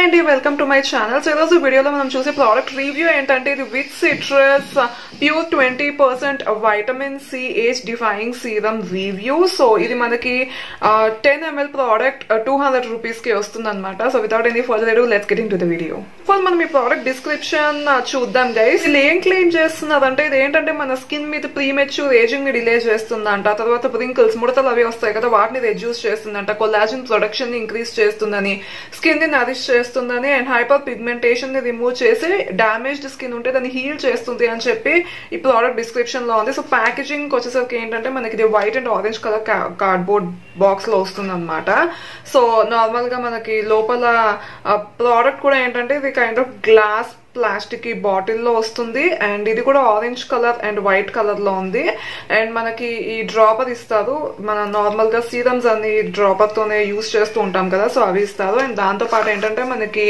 అండి welcome to my channel so ఈరోజు వీడియోలో మనం చూసే ప్రోడక్ట్ రివ్యూ ఏంటంటే ఇది with citrus pure twenty percent vitamin C age defying serum review so ఇది మనకి ten ML product two hundred rupees కి వస్తుంది అనమాట so without any further ado let's get into the video first మనం ఈ product description చూద్దాం guys ఇది ఏం క్లెయిమ్ చేస్తున్నదంటే ఇది ఏంటంటే మన స్కిన్ మీద ప్రీమెచ్యూర్ ఏజింగ్ ని డిలే చేస్తుందంట తర్వాత ప్రింకిల్స్ ముడతలు అవి వస్తాయి కదా వాటిని రెడ్యూస్ చేస్తుందంట కొలాజిన్ ప్రొడక్షన్ ని ఇంక్రీజ్ చేస్తుందని స్కిన్ ని నరిష్ చేస్తుందని అండ్ హైపర్ పిగ్మెంటేషన్ ని రిమూవ్ చేసి డామేజ్డ్ స్కిన్ ఉంటే దాన్ని హీల్ చేస్తుంది అని చెప్పి ఈ ప్రోడక్ట్ డిస్క్రిప్షన్ లో ఉంది సో ప్యాకేజింగ్ వచ్చేసరికి ఏంటంటే మనకి ఇది white and orange colour cardboard box లో వస్తుంది అనమాట సో నార్మల్ గా మనకి లోపల ప్రోడక్ట్ కూడా ఏంటంటే ఇది కైండ్ ఆఫ్ గ్లాస్ ప్లాస్టిక్ ఈ బాటిల్లో వస్తుంది అండ్ ఇది కూడా orange colour and white colour లో ఉంది అండ్ మనకి ఈ డ్రాపర్ ఇస్తారు మన నార్మల్ గా సీరమ్స్ అన్ని డ్రాపర్ తోనే యూస్ చేస్తూ ఉంటాం కదా సో అవి ఇస్తారు అండ్ దాంతో పాటు ఏంటంటే మనకి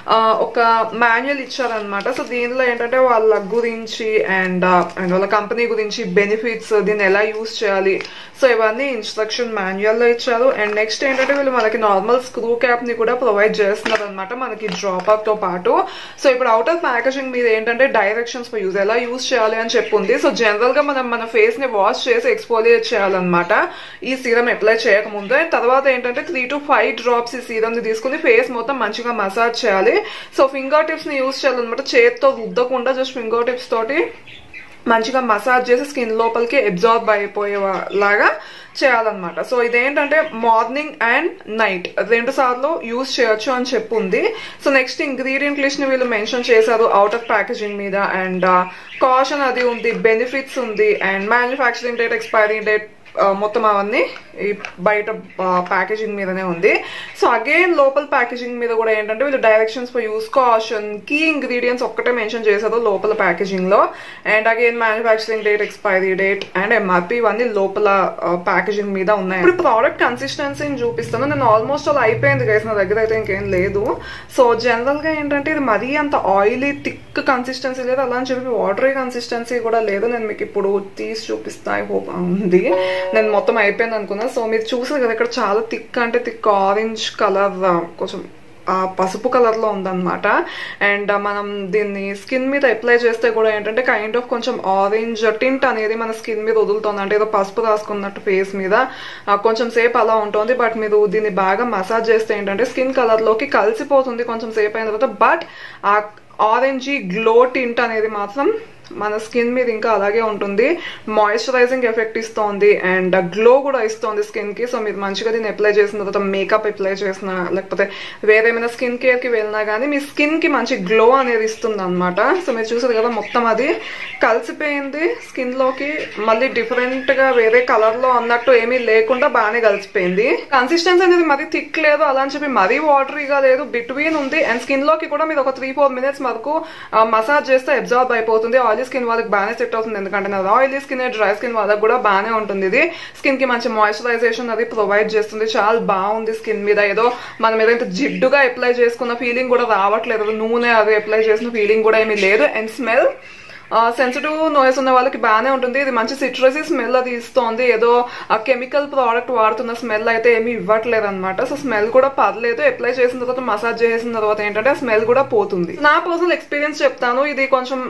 ఒక మాన్యువల్ ఇచ్చారనమాట సో దీనిలో ఏంటంటే వాళ్ళ గురించి అండ్ అండ్ వాళ్ళ కంపెనీ గురించి బెనిఫిట్స్ దీన్ని ఎలా యూస్ చేయాలి సో ఇవన్నీ ఇన్స్ట్రక్షన్ మాన్యువల్ లో ఇచ్చారు అండ్ నెక్స్ట్ ఏంటంటే వీళ్ళు మనకి నార్మల్ స్క్రూ క్యాప్ ని కూడా ప్రొవైడ్ చేస్తున్నారు అనమాట మనకి డ్రాపర్ తో పాటు సో ఇప్పుడు అవుట్ ఆఫ్ ప్యాకేజింగ్ మీద ఏంటంటే డైరెక్షన్స్ ఫర్ యూజ్ ఎలా యూజ్ చేయాలి అని చెప్పుంది సో జనరల్ గా మనం మన ఫేస్ ని వాష్ చేసి ఎక్స్పోలియేట్ చేయాలన్నమాట ఈ సీరం అప్లై చేయకముందు అండ్ తర్వాత ఏంటంటే త్రీ టు ఫైవ్ డ్రాప్స్ ఈ సీరం ని తీసుకుని ఫేస్ మొత్తం మంచిగా మసాజ్ చేయాలి సో ఫింగర్ టిప్స్ ని యూజ్ చేయాలన్నమాట చేతితో రుద్దకుండా జస్ట్ ఫింగర్ టిప్స్ తోటి మంచిగా మసాజ్ చేసి స్కిన్ లోపలికి అబ్జార్బ్ అయిపోయేలాగా చేయాలన్నమాట సో ఇదేంటంటే మార్నింగ్ అండ్ నైట్ రెండు సార్లు యూజ్ చేయొచ్చు అని చెప్పుంది సో నెక్స్ట్ ఇంగ్రీడియంట్ లిస్ట్ ని వీళ్ళు మెన్షన్ చేశారు అవుట్ ఆఫ్ ప్యాకేజింగ్ మీద అండ్ కాషన్ అది ఉంది బెనిఫిట్స్ ఉంది and manufacturing date expiry date మొత్తం అవన్నీ ఈ బయట ప్యాకేజింగ్ మీదనే ఉంది సో అగైన్ లోపల ప్యాకేజింగ్ మీద కూడా ఏంటంటే వీళ్ళు directions for use caution key ingredients ఒక్కటే మెన్షన్ చేశారు లోపల ప్యాకేజింగ్ లో and again manufacturing date expiry date and MRP ఇవన్నీ లోపల ప్యాకేజింగ్ మీద ఉన్నాయి ఇప్పుడు ప్రోడక్ట్ కన్సిస్టెన్సీని చూపిస్తాను నేను ఆల్మోస్ట్ అలా అయిపోయింది గైస్ నా దగ్గర అయితే ఇంకేం లేదు సో జనరల్ గా ఏంటంటే ఇది మరీ అంత ఆయిలీ థిక్ కన్సిస్టెన్సీ లేదు అలా అని చెప్పి వాటరీ కన్సిస్టెన్సీ కూడా లేదు నేను మీకు ఇప్పుడు తీసి చూపిస్తా ఐ హోప్ ఉంది నేను మొత్తం అయిపోయింది అనుకున్నా సో మీరు చూసారు కదా ఇక్కడ చాలా థిక్ అంటే థిక్ ఆరెంజ్ కలర్ కొంచెం పసుపు కలర్ లో ఉందన్నమాట అండ్ మనం దీన్ని స్కిన్ మీద అప్లై చేస్తే కూడా ఏంటంటే కైండ్ ఆఫ్ కొంచెం ఆరెంజ్ టింట్ అనేది మన స్కిన్ మీద వదులుతుంది అంటే ఏదో పసుపు రాసుకున్నట్టు ఫేస్ మీద కొంచెం సేపు అలా ఉంటుంది బట్ మీరు దీన్ని బాగా మసాజ్ చేస్తే ఏంటంటే స్కిన్ కలర్ లోకి కలిసిపోతుంది కొంచెం సేపు అయిన తర్వాత బట్ ఆ ఆరెంజ్ గ్లో టింట్ అనేది మాత్రం మన స్కిన్ మీద ఇంకా అలాగే ఉంటుంది మాయిశ్చరైజింగ్ ఎఫెక్ట్ ఇస్తోంది అండ్ గ్లో కూడా ఇస్తోంది స్కిన్ కి సో మీరు మంచిగా దీన్ని అప్లై చేసిన తర్వాత మేకప్ అప్లై చేసిన లేకపోతే వేరేమైనా స్కిన్ కేర్ కి వెళ్ళినా కానీ మీ స్కిన్ కి మంచి గ్లో అనేది ఇస్తుంది అనమాట సో మీరు చూసారు కదా మొత్తం అది కలిసిపోయింది స్కిన్ లోకి మళ్ళీ డిఫరెంట్ గా వేరే కలర్ లో అన్నట్టు ఏమీ లేకుండా బాగానే కలిసిపోయింది కన్సిస్టెన్సీ అనేది మరీ థిక్ లేదు అలా అని చెప్పి మరీ వాటరీగా లేదు బిట్వీన్ ఉంది అండ్ స్కిన్ లోకి కూడా మీరు ఒక త్రీ ఫోర్ మినిట్స్ వరకు మసాజ్ చేస్తే అబ్జార్బ్ అయిపోతుంది ఆయిలీ స్కిన్ వాళ్ళకి బాగానే సెట్ అవుతుంది ఎందుకంటే నాది ఆయిలీ స్కిన్ డ్రై స్కిన్ వాళ్ళకి కూడా బాగానే ఉంటుంది ఇది స్కిన్ కి మంచి మాయిశ్చరైజేషన్ అది ప్రొవైడ్ చేస్తుంది చాలా బాగుంది స్కిన్ మీద ఏదో మనం ఏదైతే జిడ్డుగా అప్లై చేసుకున్న ఫీలింగ్ కూడా రావట్లేదు నూనె అది అప్లై చేసిన ఫీలింగ్ కూడా ఏమీ లేదు అండ్ స్మెల్ సెన్సిటివ్ నోయస్ ఉన్న వాళ్ళకి బాగానే ఉంటుంది ఇది మంచి సిట్రసీ స్మెల్ అది ఇస్తోంది ఏదో ఆ కెమికల్ ప్రోడక్ట్ వాడుతున్న స్మెల్ అయితే ఏమీ ఇవ్వట్లేదు అనమాట సో స్మెల్ కూడా పర్లేదు అప్లై చేసిన తర్వాత మసాజ్ చేసిన తర్వాత ఏంటంటే ఆ స్మెల్ కూడా పోతుంది నా పర్సనల్ ఎక్స్పీరియన్స్ చెప్తాను ఇది కొంచెం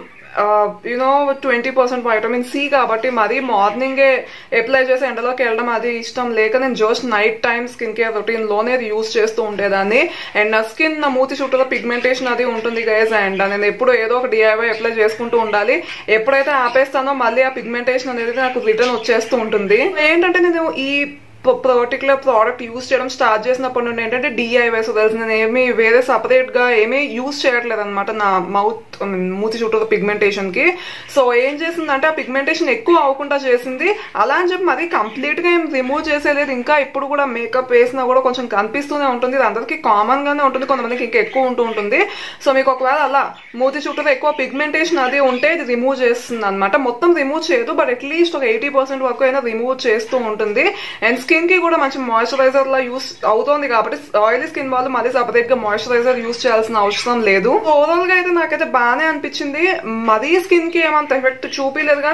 you know twenty percent vitamin C కాబట్టి మరీ మార్నింగే అప్లై చేసి ఎండలోకి వెళ్ళడం అది ఇష్టం లేక నేను just night time skin care routine లోనే అది యూస్ చేస్తూ ఉండేదాన్ని అండ్ నా స్కిన్ నా మూతి చుట్టూ పిగ్మెంటేషన్ అది ఉంటుంది గైజ్ అండ్ నేను ఎప్పుడు ఏదో ఒక డిఐవై అప్లై చేసుకుంటూ ఉండాలి ఎప్పుడైతే ఆపేస్తానో మళ్ళీ ఆ పిగ్మెంటేషన్ అనేది నాకు రిటర్న్ వచ్చేస్తూ ఉంటుంది ఏంటంటే నేను ఈ పర్టికులర్ ప్రోడక్ట్ యూస్ చేయడం స్టార్ట్ చేసినప్పటి నుండి ఏంటంటే డిఐవై సో తెలిసి నేను ఏమి వేరే సపరేట్ గా ఏమీ యూస్ చేయట్లేదు అనమాట నా మౌత్ మూతి చుట్టూ పిగ్మెంటేషన్ కి సో ఏం చేసిందంటే ఆ పిగ్మెంటేషన్ ఎక్కువ అవ్వకుండా చేసింది అలా అని చెప్పి మరి కంప్లీట్ గా ఏం రిమూవ్ చేసేలేదు ఇంకా ఇప్పుడు కూడా మేకప్ వేసినా కూడా కొంచెం కనిపిస్తూనే ఉంటుంది ఇది అందరికీ కామన్ గానే ఉంటుంది కొంతమందికి ఇంకా ఎక్కువ ఉంటూ ఉంటుంది సో మీకు ఒకవేళ అలా మూతి చుట్టూ ఎక్కువ పిగ్మెంటేషన్ అది ఉంటే ఇది రిమూవ్ చేస్తుంది అనమాట మొత్తం రిమూవ్ చేయదు బట్ అట్లీస్ట్ ఒక ఎయిటీ పర్సెంట్ వరకు అయినా రిమూవ్ చేస్తూ ఉంటుంది అండ్ స్కిన్ కి కూడా మంచి మాయిశ్చరైజర్ లా యూస్ అవుతోంది కాబట్టి ఆయిలీ స్కిన్ వాళ్ళు మళ్ళీ సపరేట్ గా మాయిశ్చరైజర్ యూస్ చేయాల్సిన అవసరం లేదు ఓవరాల్ గా అయితే నాకైతే బాగానే అనిపించింది మరీ స్కిన్ కి ఏమంత ఎఫెక్ట్ చూపించలేదు కానీ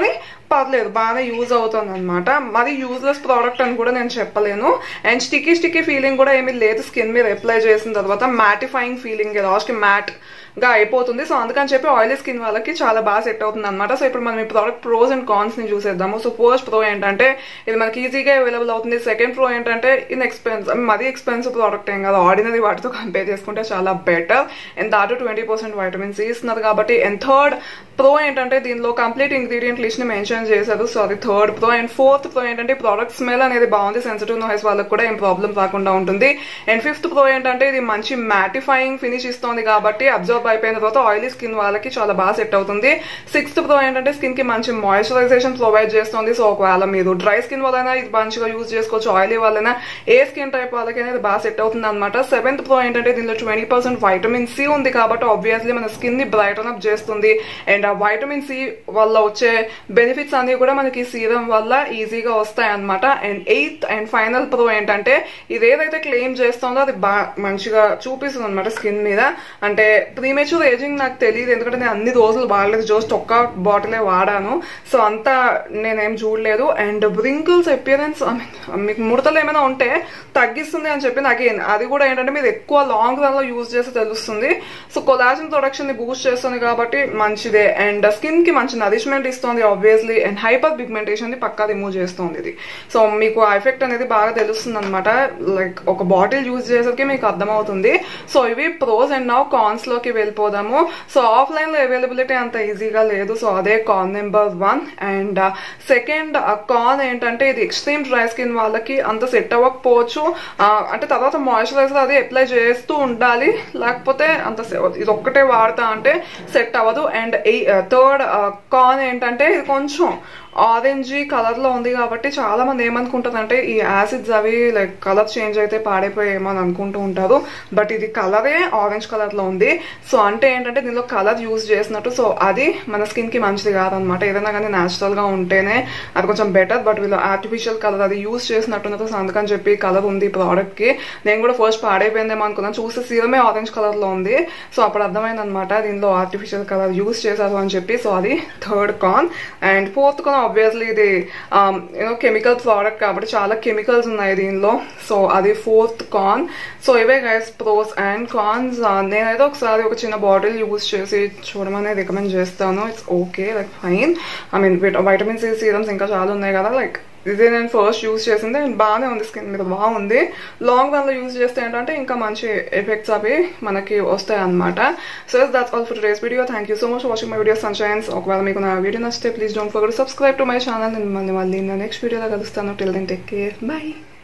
పర్లేదు బాగానే యూజ్ అవుతుంది అనమాట మరి యూజ్లెస్ ప్రోడక్ట్ అని కూడా నేను చెప్పలేను అండ్ స్టిక్కీ స్టిక్కీ ఫీలింగ్ కూడా ఏమీ లేదు స్కిన్ మీద అప్లై చేసిన తర్వాత మ్యాటిఫైయింగ్ ఫీలింగ్ లాస్ట్కి మ్యాట్ గా అయిపోతుంది సో అందుకని చెప్పి ఆయిలీ స్కిన్ వాళ్ళకి చాలా బాగా సెట్ అవుతుంది అనమాట సో ఇప్పుడు మనం ఈ ప్రోడక్ట్ ప్రోస్ అండ్ కాన్స్ ని చూసేద్దాము సో ఫస్ట్ ప్రో ఏంటంటే ఇది మనకి ఈజీగా అవైలబుల్ అవుతుంది సెకండ్ ప్రో ఏంటంటే ఇన్ ఎక్స్పెన్సివ్ మరీ ఎక్స్పెన్సివ్ ప్రోడక్ట్ ఏం కాదు ఆర్డినరీ వాటితో కంపేర్ చేసుకుంటే చాలా బెటర్ అండ్ దాటు ట్వంటీ పర్సెంట్ వైటమిన్ సి ఇస్తున్నారు కాబట్టి అండ్ థర్డ్ ప్రో ఏంటంటే దీనిలో కంప్లీట్ ఇంగ్రీడియంట్ లిస్ట్ ని మెన్షన్ చేశారు సో అది third pro and fourth pro ఏంటంటే ప్రోడక్ట్ స్మెల్ అనేది బాగుంది సెన్సిటివ్ నాయిస్ వాళ్ళకి కూడా ఏం ప్రాబ్లం రాకుండా ఉంటుంది అండ్ ఫిఫ్త్ ప్రో ఏంటంటే ఇది మంచి మ్యాటిఫైయింగ్ ఫినిష్ ఇస్తుంది కాబట్టి అబ్జర్వ్ అయిపోయిన తర్వాత ఆయిలీ స్కిన్ వాళ్ళకి చాలా బాగా సెట్ అవుతుంది సిక్స్త్ ప్రో ఏంటంటే స్కిన్ కి మంచి మాయిశ్చరైజేషన్ ప్రొవైడ్ చేస్తుంది సో ఒకవేళ మీరు డ్రై స్కిన్ వల్లైనా ఇది మంచిగా యూజ్ చేసుకోవచ్చు ఆయిలీ వల్లైనా ఏ స్కిన్ టైప్ వాళ్ళకైనా ఇది బాగా సెట్ అవుతుంది అనమాట సెవెంత్ ప్రో ఏంటంటే దీనిలో ట్వంటీ పర్సెంట్ వైటమిన్ సి ఉంది కాబట్టి ఆబ్వియస్లీ మన స్కిన్ ని బ్రైటన్ అప్ చేస్తుంది అండ్ ఆ వైటమిన్ సి వల్ల వచ్చే బెనిఫిట్స్ అన్ని కూడా మనకి సీరం వల్ల ఈజీగా వస్తాయి అనమాట and eighth and final pro ఏంటంటే ఇది ఏదైతే క్లెయిమ్ చేస్తుందో అది బాగా మంచిగా చూపిస్తుంది అనమాట స్కిన్ మీద అంటే ప్రీమేచ్యూర్ ఏజింగ్ నాకు తెలియదు ఎందుకంటే నేను అన్ని రోజులు వాడలేదు జస్ట్ ఒక్క బాటిలే వాడాను సో అంతా నేనేం చూడలేదు అండ్ బ్రింకిల్స్ అపియరెన్స్ మీకు ముడతలు ఏమైనా ఉంటే తగ్గిస్తుంది అని చెప్పి నాకు అది కూడా ఏంటంటే మీరు ఎక్కువ లాంగ్ రన్ లో యూజ్ చేస్తే తెలుస్తుంది సో కొలాజిన్ ప్రొడక్షన్ ని బూస్ట్ చేస్తుంది కాబట్టి మంచిదే అండ్ స్కిన్ కి మంచి నరిష్మెంట్ ఇస్తుంది ఆబ్వియస్లీ అండ్ హైపర్ పిగ్మెంటేషన్ ని పక్కా రిమూవ్ చేస్తుంది ఇది సో మీకు ఆ ఎఫెక్ట్ అనేది బాగా తెలుస్తుంది అనమాట లైక్ ఒక బాటిల్ యూజ్ చేసేసరికి మీకు అర్థమవుతుంది సో ఇవి ప్రోస్ అండ్ నౌ కాన్స్ లోకి వెళ్ళిపోదాము సో ఆఫ్లైన్ లో అవైలబిలిటీ అంత ఈజీగా లేదు సో అదే con number one and second con ఏంటంటే ఇది ఎక్స్ట్రీమ్ డ్రై స్కిన్ వాళ్ళకి అంత సెట్ అవ్వకపోవచ్చు అంటే తర్వాత మాయిశ్చరైజర్ అది అప్లై చేస్తూ ఉండాలి లేకపోతే అంత ఇది ఒక్కటే వాడతా అంటే సెట్ అవ్వదు అండ్ థర్డ్ కాన్ ఏంటంటే ఇది కొంచెం ఆరెంజ్ కలర్ లో ఉంది కాబట్టి చాలా మంది ఏమనుకుంటారంటే ఈ యాసిడ్స్ అవి లైక్ కలర్ చేంజ్ అయితే పాడైపోయేమో అని అనుకుంటూ ఉంటారు బట్ ఇది కలరే ఆరెంజ్ కలర్ లో ఉంది సో అంటే ఏంటంటే దీనిలో కలర్ యూజ్ చేసినట్టు సో అది మన స్కిన్ కి మంచిది కాదనమాట ఏదైనా కానీ న్యాచురల్ గా ఉంటేనే అది కొంచెం బెటర్ బట్ వీళ్ళు ఆర్టిఫిషియల్ కలర్ అది యూజ్ చేసినట్టున్నారు సో అందుకని చెప్పి కలర్ ఉంది ప్రోడక్ట్ కి నేను కూడా ఫస్ట్ పాడైపోయిందేమో అనుకున్నాను చూస్తే సీరమే ఆరెంజ్ కలర్ లో ఉంది సో అప్పుడు అర్థమైంది అనమాట దీనిలో ఆర్టిఫిషియల్ కలర్ యూజ్ చేశారు అని చెప్పి సో అది third con and fourth con obviously ఇది యూనో కెమికల్ ప్రోడక్ట్ కాబట్టి చాలా కెమికల్స్ ఉన్నాయి దీనిలో సో అది ఫోర్త్ కాన్ సో ఇవే గైస్ ప్రోస్ అండ్ కాన్స్ నేనైతే ఒకసారి ఒక చిన్న బాటిల్ యూజ్ చేసి చూడమని రికమెండ్ చేస్తాను it's okay like fine I mean vitamin C serums ఇంకా చాలా ఉన్నాయి కదా లైక్ ఇది నేను ఫస్ట్ యూజ్ చేసింది అండ్ బాగానే ఉంది స్కిన్ మీద బాగుంది లాంగ్ రన్ లో యూజ్ చేస్తే ఏంటంటే ఇంకా మంచి ఎఫెక్ట్స్ అవి మనకి వస్తాయి అనమాట so that's all for today's video thank you so much watching my video sunshines ఒకవేళ మీకు నా వీడియో నచ్చితే please don't forget subscribe to my channel నేను మళ్ళీ మళ్ళీ నెక్స్ట్ వీడియోలో కలుస్తాను till then take care by